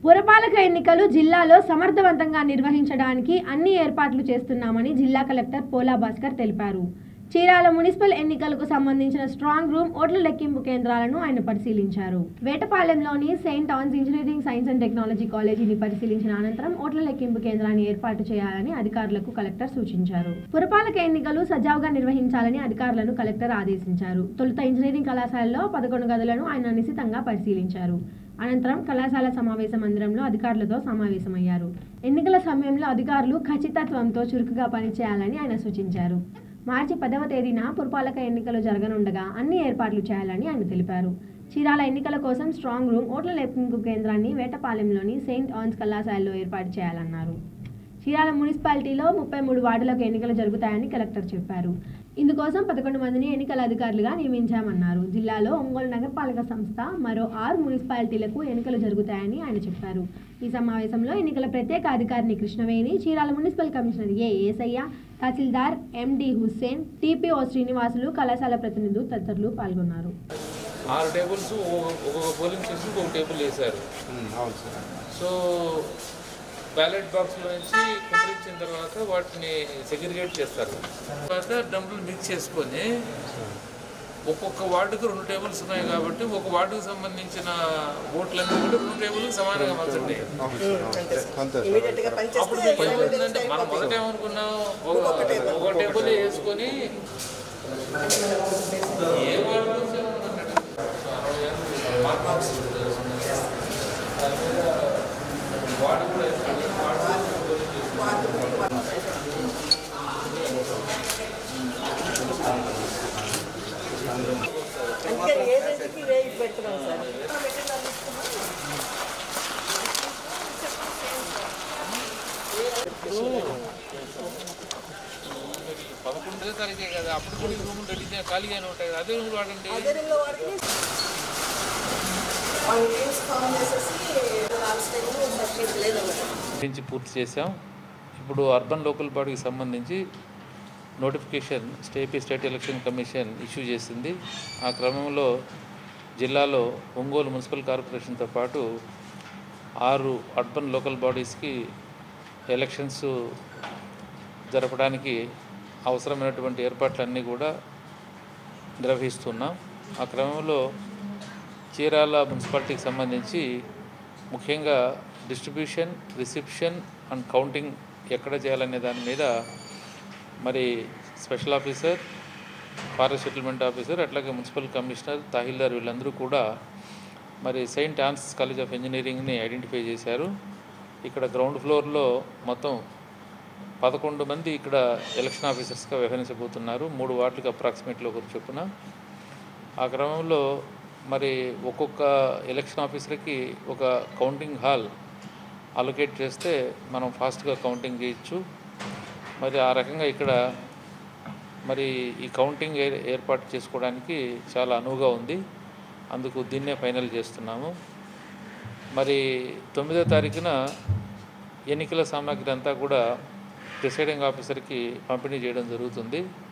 పురపాలక ఎన్నికలు జిల్లాలో సమర్థవంతంగా నిర్వహించడానికి అన్ని ఏర్పాట్లు చేస్తున్నామని జిల్లా కలెక్టర్ పోలా భాస్కర్ తెలిపారు చీరాల మున్సిపల్ ఎన్నికలకు సంబంధించిన స్ట్రాంగ్ రూమ్ ఓట్ల లెక్కింపు కేంద్రాలను ఆయన పరిశీలించారు వేటపాలెంలోని saint Ann's engineering science and technology కాలేజీని పరిశీలించిన అనంతరం ఓట్ల లెక్కింపు కేంద్రాన్ని ఏర్పాటు చేయాలని అధికారులకు కలెక్టర్ సూచించారు పురపాలక ఎన్నికలు సజావుగా నిర్వహించాలని అధికారులను కలెక్టర్ ఆదేశించారు తొలుత ఇంజనీరింగ్ కళాశాలలో పదకొండు గదులను ఆయన నిశితంగా పరిశీలించారు అనంతరం కళాశాల సమావేశ మందిరంలో అధికారులతో సమావేశమయ్యారు ఎన్నికల సమయంలో అధికారులు ఖచ్చితత్వంతో చురుకుగా పనిచేయాలని ఆయన సూచించారు మార్చి పదవ తేదీన పురపాలక ఎన్నికలు జరగనుండగా అన్ని ఏర్పాట్లు చేయాలని ఆయన తెలిపారు చీరాల ఎన్నికల కోసం స్ట్రాంగ్ రూమ్ ఓట్ల లెక్కింపు కేంద్రాన్ని వేటపాలెంలోని సెయింట్ ఆన్స్ కళాశాలలో ఏర్పాటు చేయాలన్నారు చీరాల మున్సిపాలిటీలో ముప్పై మూడు వార్డులకు ఎన్నికలు జరుగుతాయని కలెక్టర్ చెప్పారు ఇందుకోసం పదకొండు మందిని ఎన్నికల అధికారులుగా నియమించామన్నారు జిల్లాలో ఒంగోలు నగరపాలక సంస్థ మరో ఆరు మున్సిపాలిటీలకు ఎన్నికలు జరుగుతాయని ఆయన చెప్పారు ఈ సమావేశంలో ఎన్నికల ప్రత్యేక అధికారిని Krishnaveni Chirala municipal commissioner A Esayya tahsildar MD Hussain TPO Srinivasulu కళాశాల ప్రతినిధులు తదితరులు పాల్గొన్నారు ఆరు టేబుల్స్ ఒక్కొక్క పోలింగ్ స్టేషన్కి ఒక టేబుల్ వేశారు అవును సార్ సో బ్యాలెట్ బాక్స్లో నుంచి కుదిరించిన తర్వాత వాటిని సెగ్రిగేట్ చేస్తారు తర్వాత డబ్బులు మిక్స్ చేసుకొని ఒక్కొక్క వార్డుకు రెండు టేబుల్స్ ఉన్నాయి కాబట్టి ఒక వార్డుకు సంబంధించిన ఓట్లన్నీ కూడా రెండు టేబుల్కి సమానంగా మార్చండి అంతే సార్ ఇమీడియట్గా అప్పుడు పనిచేస్తే మీకు ఏమవుతుందంటే మనం మొదట ఏమనుకున్నాం ఒక ఒక టేబుల్ వేసుకొని ఏ వార్డు నుంచి ఏమనుకున్నాడు? సో అరవై ఏళ్ళు మార్క్ బాక్స్ దాని మీద వార్డు కూడా వేసుకొని వార్డు అందుకే ఏజెంట్కి వేయి పెడుతున్నాం సార్ పదకొండో తారీఖే కదా అప్పుడు కూడా ఈ రూములు రెడీ చే- ఖాళీగానే ఉంటాయి కదా అదే రూమ్ వాడండి అదే రింగ్లో వాడికి వన్ టీమ్స్ ఫామ్ చేసేసి లాస్ట్ టైం సబ్సిడీ లేదన్నమాట నుంచి పూర్తి చేశాం ఇప్పుడు అర్బన్ లోకల్ బాడీకి సంబంధించి నోటిఫికేషన్ స్టేపీ స్టేట్ ఎలక్షన్ కమిషన్ ఇష్యూ చేసింది ఆ క్రమంలో జిల్లాలో ఒంగోలు మున్సిపల్ కార్పొరేషన్తో పాటు ఆరు అర్బన్ లోకల్ బాడీస్కి ఎలక్షన్స్ జరపడానికి అవసరమైనటువంటి ఏర్పాట్లన్నీ కూడా నిర్వహిస్తున్నాం ఆ క్రమంలో చీరాల మున్సిపాలిటీకి సంబంధించి ముఖ్యంగా డిస్ట్రిబ్యూషన్ రిసెప్షన్ అండ్ కౌంటింగ్ ఎక్కడ చేయాలనే దాని మీద మరి special officer forest settlement officer అట్లాగే మున్సిపల్ కమిషనర్ తహసీల్దార్ వీళ్ళందరూ కూడా మరి సెయింట్ ఆన్స్ కాలేజ్ ఆఫ్ ఇంజనీరింగ్ని ఐడెంటిఫై చేశారు ఇక్కడ గ్రౌండ్ ఫ్లోర్లో మొత్తం పదకొండు మంది ఇక్కడ ఎలక్షన్ ఆఫీసర్స్గా వ్యవహరించబోతున్నారు మూడు వార్డులకు అప్రాక్సిమేట్లో ఒకరు చొప్పున ఆ క్రమంలో మరి ఒక్కొక్క ఎలక్షన్ ఆఫీసర్కి ఒక కౌంటింగ్ హాల్ అలొకేట్ చేస్తే మనం ఫాస్ట్గా కౌంటింగ్ చేయొచ్చు మరి ఆ రకంగా ఇక్కడ మరి ఈ కౌంటింగ్ ఏ- ఏర్పాటు చేసుకోవడానికి చాలా అనువుగా ఉంది అందుకు దీన్నే ఫైనల్ చేస్తున్నాము మరి తొమ్మిదో తారీఖున ఎన్నికల సామాగ్రి అంతా కూడా ప్రిసైడింగ్ ఆఫీసర్కి పంపిణీ చేయడం జరుగుతుంది